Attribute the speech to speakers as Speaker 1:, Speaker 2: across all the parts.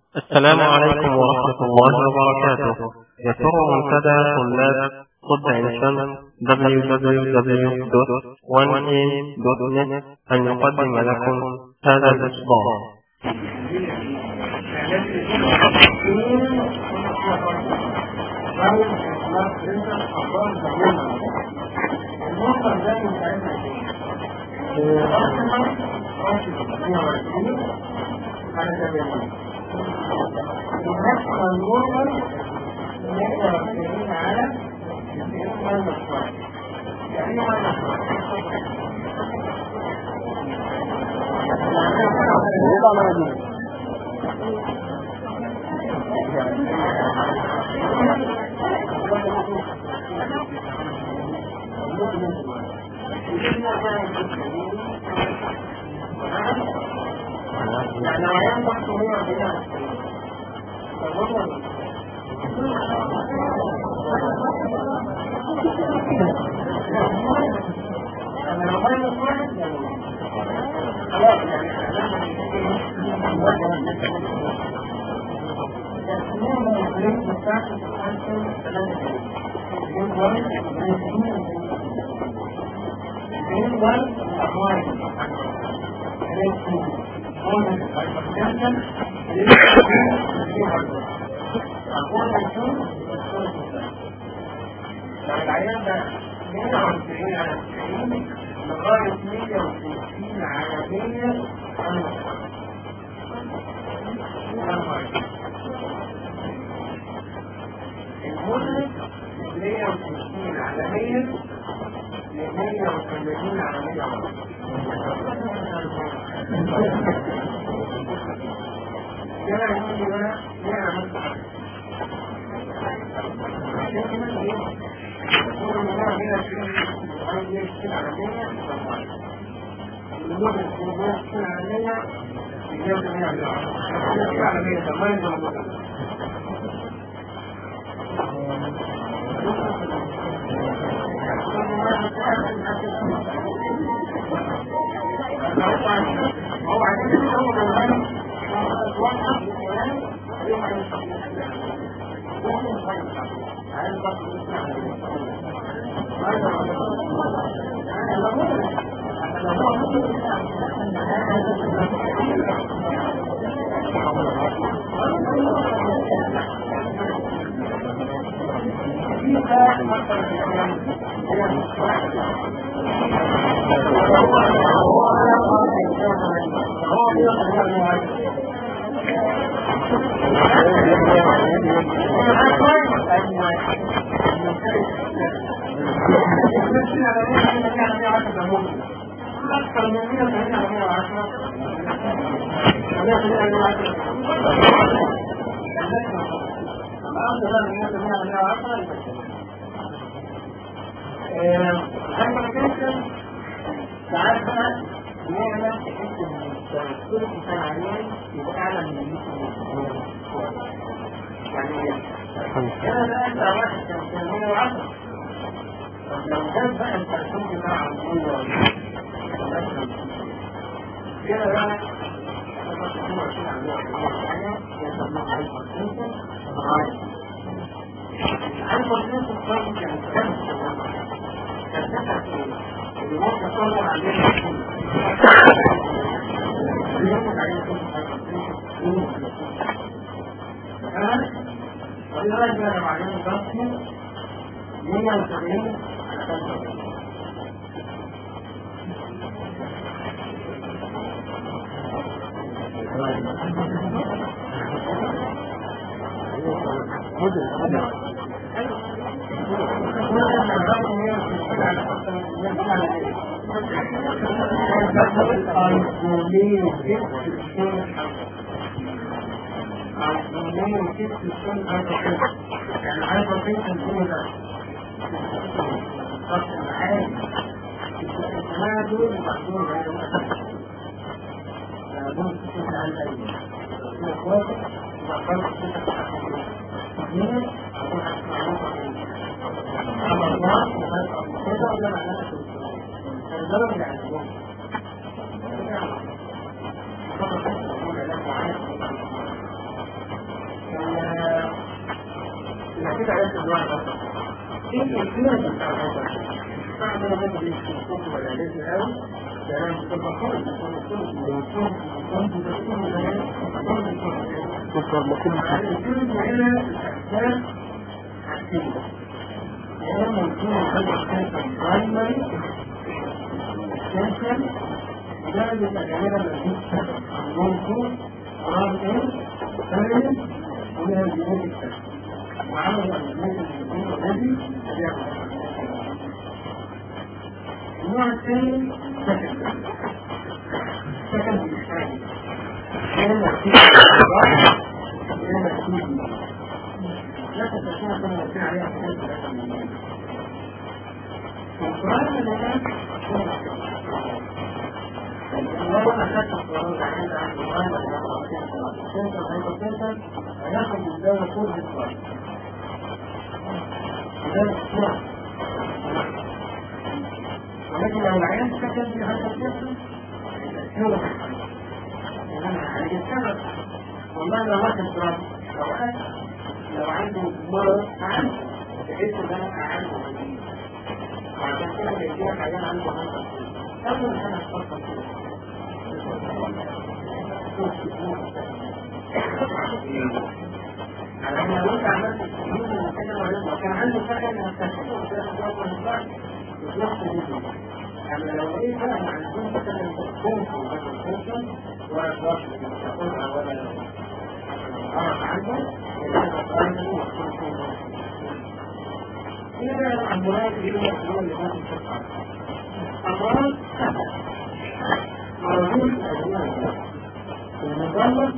Speaker 1: السلام عليكم ورحمة الله وبركاته يسر منتدى طلاب طب عين شمس www.1am.net أن يقدم لكم هذا الإصدار
Speaker 2: انت عايز الواحد اصلا ايه الكلمه بتاع الهدف بعد ما بدأ يشوف ولا لازم قوي كلام تفكر
Speaker 1: شكرا لكم
Speaker 2: الكلمة هنا الأساس حاجتين يا إما يكون الهدف كان برايمري essential ده بيبقى غالبا مفيش سبب ممكن قرار ايه ثاني وده بيقول السبب وعمل المجموعة الجديدة الذي النوع الثاني سكن سكن بالإسلام كان في كان في لا تتكون كما يكون عليها أحسن القرآن الآن لو أخذت القرآن عند القرآن هياخد الدولة كل القرآن لذلك سمع ولكن لو العيان سكن في هذا الجسم يتأثيره السبب والله لو واحد ضرب لو أكل لو عنده مرض عنده بحيث ان انا اعالجه وعشان كده بيجيلك عيان عنده هذا اول حاجه تفكر على ان لو انت عملت التمرين وكده وكان عنده سكن هتكتشفه وتروح تجيبه اما لو ايه بقى ما عندهم سكن ممكن هذا الفرصه ولا تروح تاخدها ولا تعرف عنه إذا الأمراض اللي هي الأمراض اللي ما تتفقع أمراض مرضون الأدوية المضلة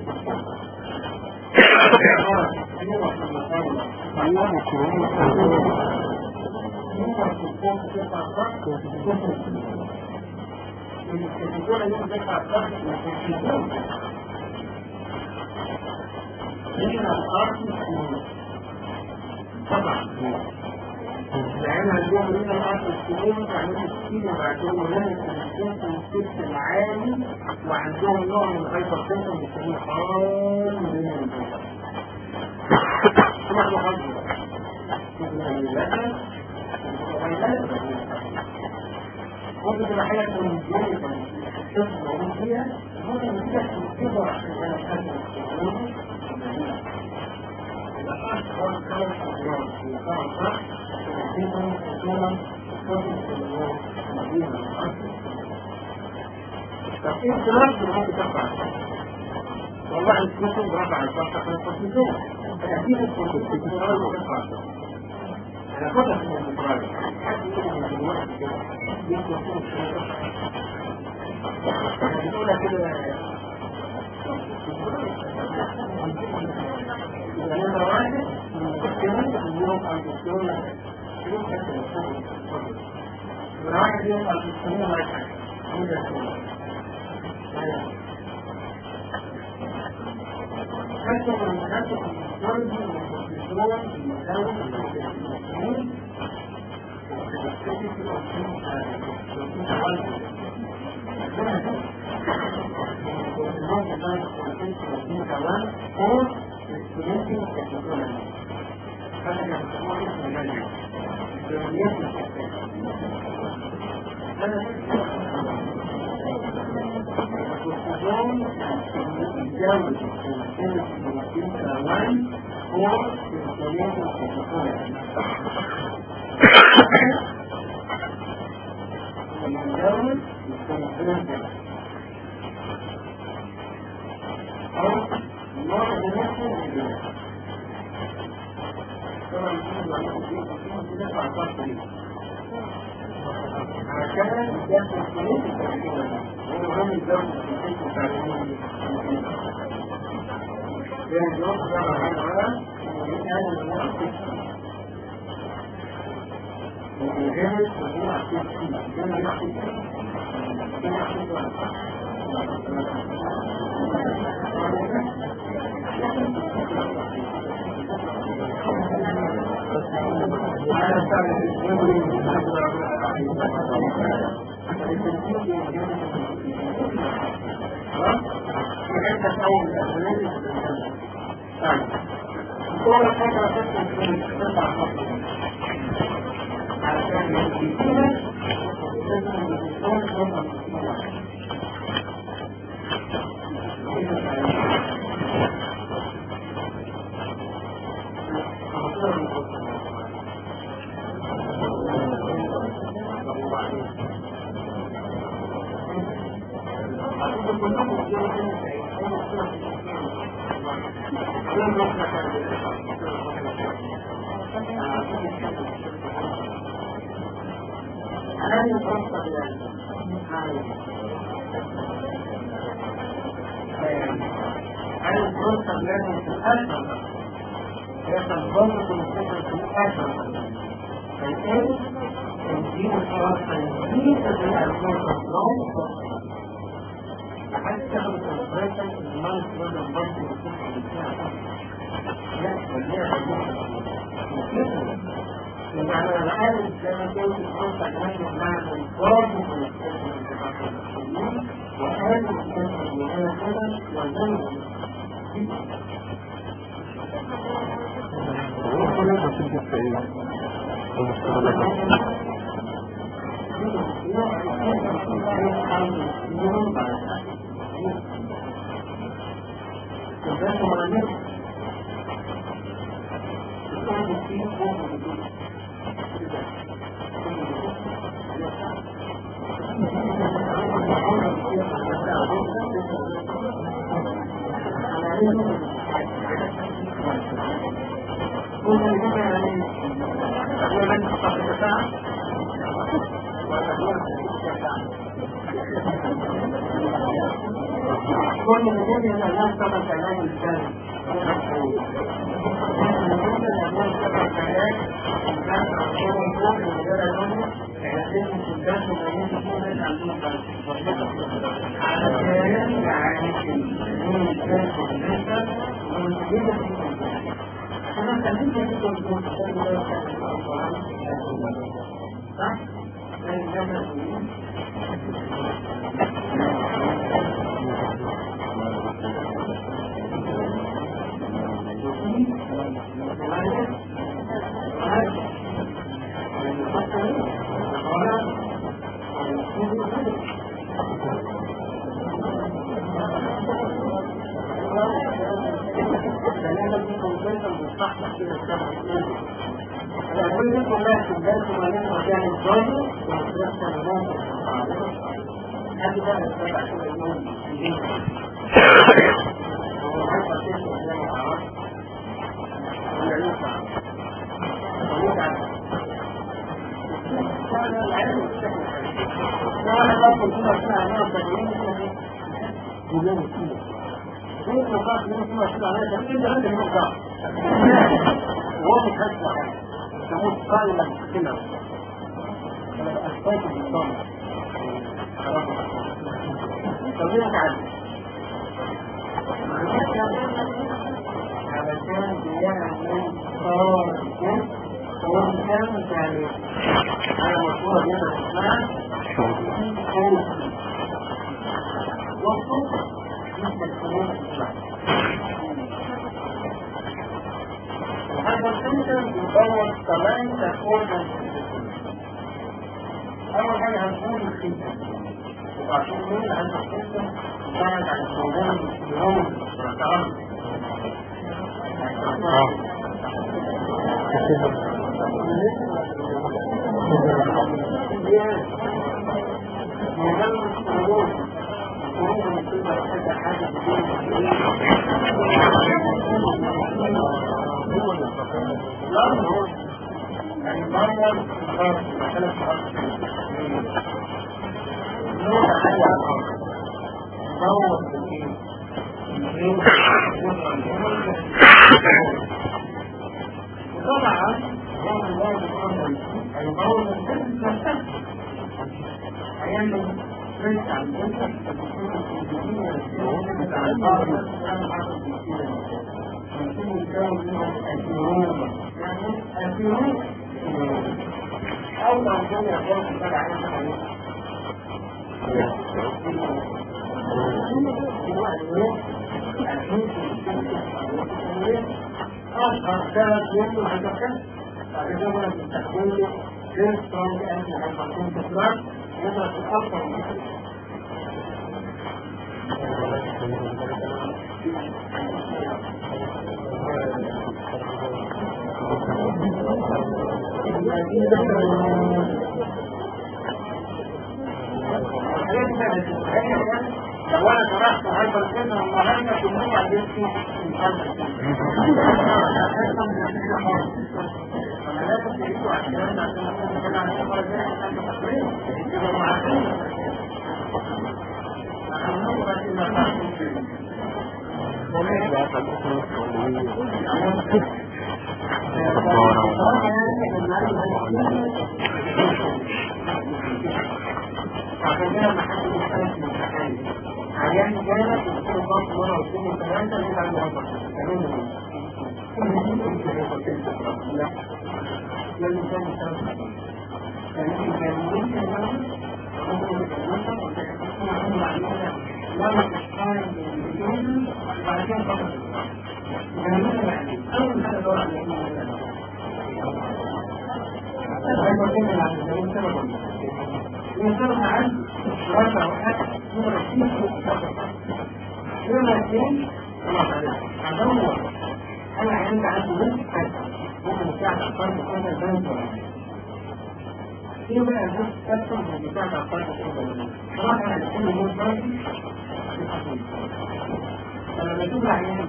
Speaker 2: هنا الأرض طبعا لأن عندهم من الأرض السنين وعندهم السنين وعندهم من السنين الست العالي وعندهم نوع من الهايبر تنشن بيسموه حال من البيت طبعا محاضرة ممكن تبقى حاجة من الجيل الطفل موجود فيها ممكن تبقى تكبر عشان انا اتكلم ففي اختلاف في هذه الدفعة والله الكتب رفع الضغط عن التصميم فأكيد الكتب في القرآن رفع أنا كتب من القرآن حد يقول من الواحد كده يكتب يقول كده نمرة واحد الكلمة اليوم أو الدولة نمرة واحد يوم أو الدولة واحد حتى من حتى في الدولة والدولة المساوي or experiencing technology. هذا يسمونه المجال. والصدام يتجاوز السنة الثلاثين كمان هو experiencing technology. يتجاوز السنة أو الله بنفسه طبعا عشان يدخل الفلوس التعليمية هو هم يدخل الفلوس التعليمية لأن الوقت ده على على من أنا من أعطيك وجهز وهو أعطيك فيه كما يعطيك كما يعطيك أول حاجة هذه القصة هذه القصة لازم تتأثر هي تنضبط الفكرة تتأثر فالآن تنزيل الخلاص تنزيل تبقى الفرصة لحد تاخد الفرصة المال كله برضه الفكرة بتاعها لا ولا يعني انا عارف لما كنت الفرصة كمان بمعنى الفرصة في المسلمين وقال الفرصة اللي انا كده وزنه
Speaker 1: وكل ما تنجح في ايه المستقبل
Speaker 2: كل مجال الناس طبعا كلام الكلام لو انا شرحت هايبر سنة النهارده كلهم عجبتوا انا لازم تعيشوا عشان عشان اكون عن المره الجايه عشان تقريبا يبقوا معاكم عشان كده ما حدش يختلف من الحكايه عيان جالك وكل ضغط مره واثنين وثلاثه اللي عنده غلط لا لازم تعمل ثلاث يعني كان ممكن لا تشتغل بعد كده فقط يعني اول حاجه دور على ينطلق عن رفع وحد نمرة اثنين نمرة اثنين خلاص عليك هدور انا عندي عنده نفس حاجة ممكن يساعد على الفرد كذا البنك ولا ايه بقى الناس تدخل من يساعد على الفرد كذا خلاص انا كل يوم فرد فلما تشوف العيان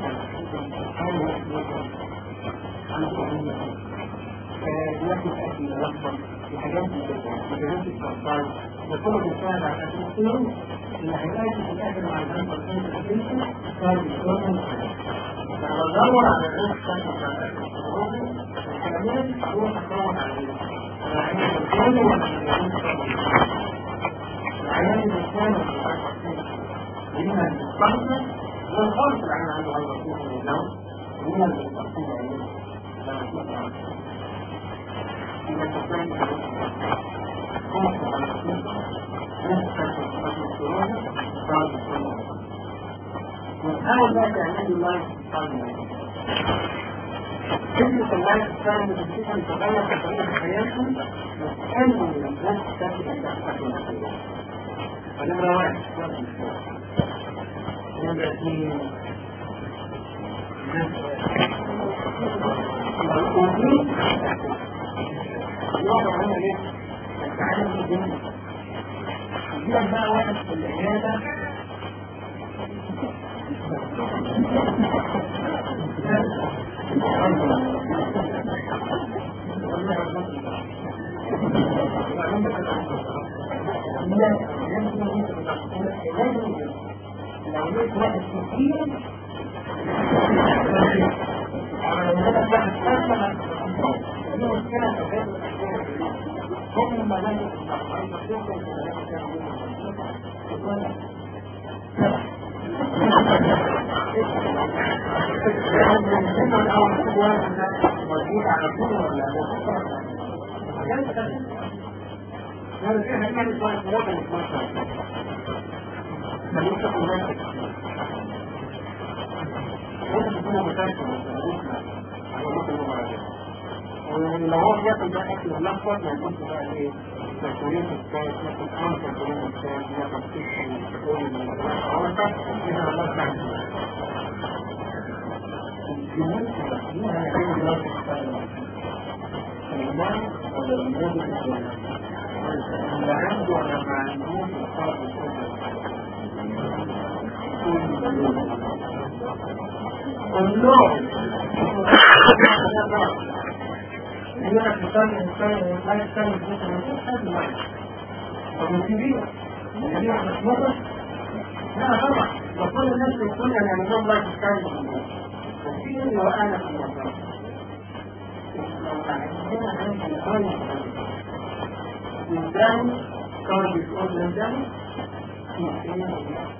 Speaker 2: ياخد اكل يلخبط في حاجات مجالات السرطان وكل بيساعد على التسليم اللي هيلاقي في الاخر مع الجنب الثاني الاساسي صار بيكون فلما ادور على الريسك كمان هروح ادور على العيان الثاني العيان الثاني لما المستقبل والخالص العيان عنده هذا الصوت من النوم لما المستقبل لما تطلع ونحاول بقى تعمل الله فكرة اللايف ستايل بتبتدي تتغير في طريقة حياتهم وتقلل من الناس تاخد الأحسن فنمرة واحد نمرة اثنين الوضع هنا ليه؟ التعلم الجنة يجيلك بقى واحد في العيادة لو لقيت واحد كتير لو لقيت واحد أسمع دي مشكلة في هم ملاك موجود على طول ولا هذا كيف يعمل شوية مرات مش ماشي ملوك هناك ممكن تكون متاكد ولو هو بياكل بقى اكل ملخبط ما يكونش بقى ايه سيركولين السايس ياكل كام سيركولين السايس ياكل سيكشن سيركولين من الغرفة كده الله تعالى الجنون تبقيها هي دراسة السايس الإمام ولا الإمام اللي عنده ولا ما عندوش الفرق النوع هنا تسمي الإنسان لا يستمر جسم الإنسان هذا واحد طب وكبير كبير مش مطر لا طبعا وكل الناس يقول أن النظام لا تستمر وكبير وأنا في النظام لو تعلمنا هذا الإنسان الإنسان كان بيقول الإنسان في حين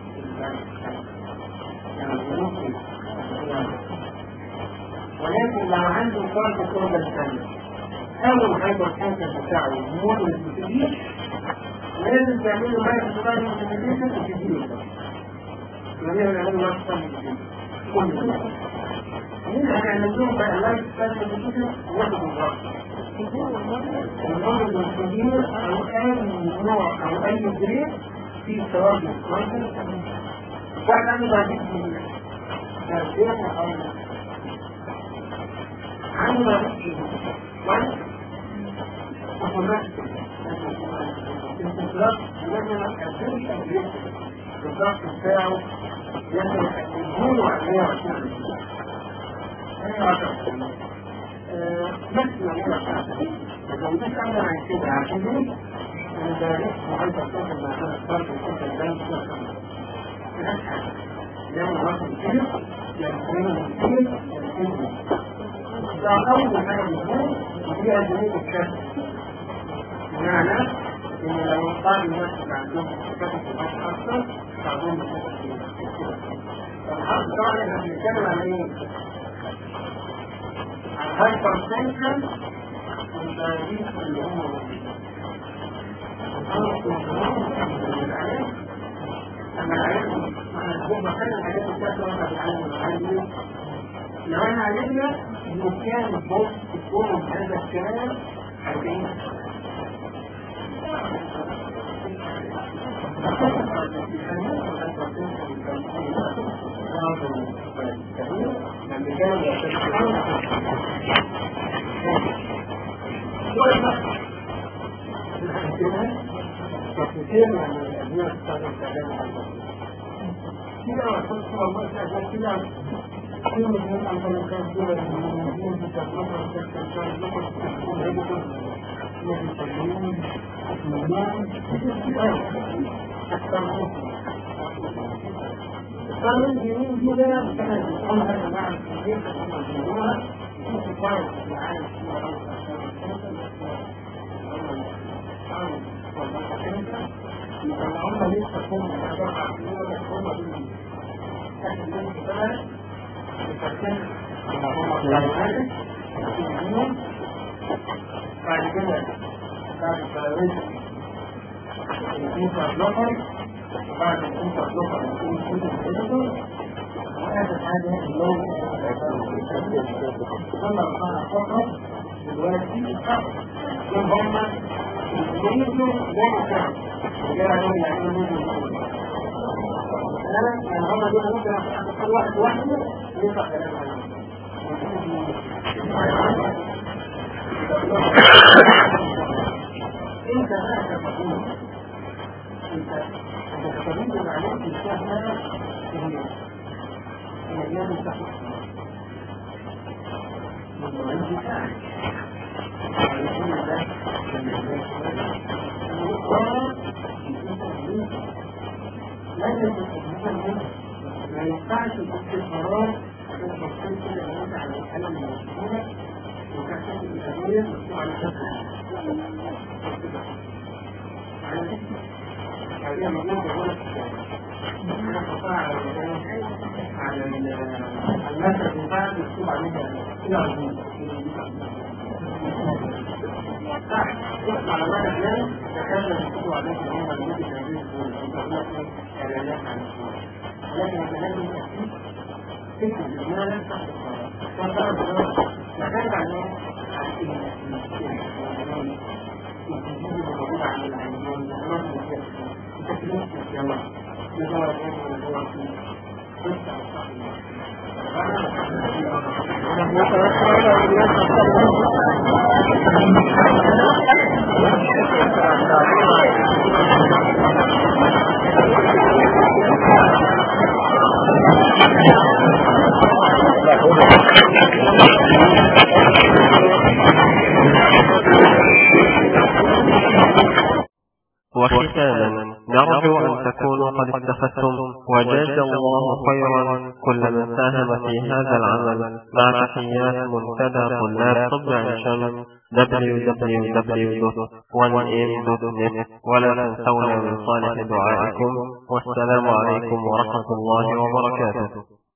Speaker 2: ولكن لو عنده فرق كل الثاني أول حاجة الحاجة بتاعه موت الكتير لازم تعملوا ما يحصل من الكتير وتجيله لازم نعملوا ما يحصل من كل ده مين هنعمل لهم بقى لا يحصل من الكتير وياخدوا الغرب المرض الكبير أو أي نوع أو أي جريد في ثواب الكويس واحد عنده بعدين من عنده بعدين واحد استقرار لازم ما تكذبش الضغط بتاعه يصل الجول على 120 نفس العملية بتاعتها لو مش أمر عن كده عشان ليه؟ أنا ده اسمه عايز أتصل مع هذا الفرق وكنت البنك لما واحد كده يمكن كده يمكن ده أول حاجة بتقول وهي أدوية الكسر بمعنى إن لو قال الناس اللي عندهم كسر في أكثر تعظيم الكسر الحرب طبعا احنا بنتكلم عن ايه؟ عن هايبرتنشن والدايابيتس اللي هم اما العيال انا هو مكان الحاجات الكاسة وانا بتعلم العيال لو احنا عالجنا مكان البوست تكون هذا الكلام 40 كثير من الأدوية تستخدم استخدام كده وصلت والله استخدام كده كل من أنت كان كده من المدينة تتكلم وتتكلم وتتكلم وتتكلم قالوا الجنين دي ده كانت بتقول هذا مع الكبير المجموعة في فرق معايا هم لسه هم بعد كده بعد الفلاوية الانتر بلوكر بعد الانتر بلوكر يكون كل الانتر وآخر حاجة اللون ثم الخانة فقط دلوقتي دول هم يريدوا لا كان وجاء لهم يعملوا انا هم دول ممكن اختار واحد واحد يطلع كلام انت هذا مفهوم انت الطبيب اللي عليك الشهر هي الايام الصحيحه من العلم بتاعك ما ينفعش الاستثمارات عشان تفصيل كده ان انت على الحاله الموجوده وكانت الادويه مكتوب على شكلها هذه موجوده هنا على على المثل بتاعك مكتوب عليها الى عظيم على مدى اليوم تكاد تكون عليك اليوم المدى هذه الدول اعلانات عن الدول لكن انت لازم تكتب فكره الجمله تحت الصلاه مكان عليه
Speaker 1: وختاما نرجو أن تكونوا قد استفدتم وجزى الله خيرا كل من ساهم في هذا العمل مع تحيات منتدى طلاب طب عين شمس www.1m.net ولا تنسونا من صالح دعائكم والسلام عليكم ورحمة الله وبركاته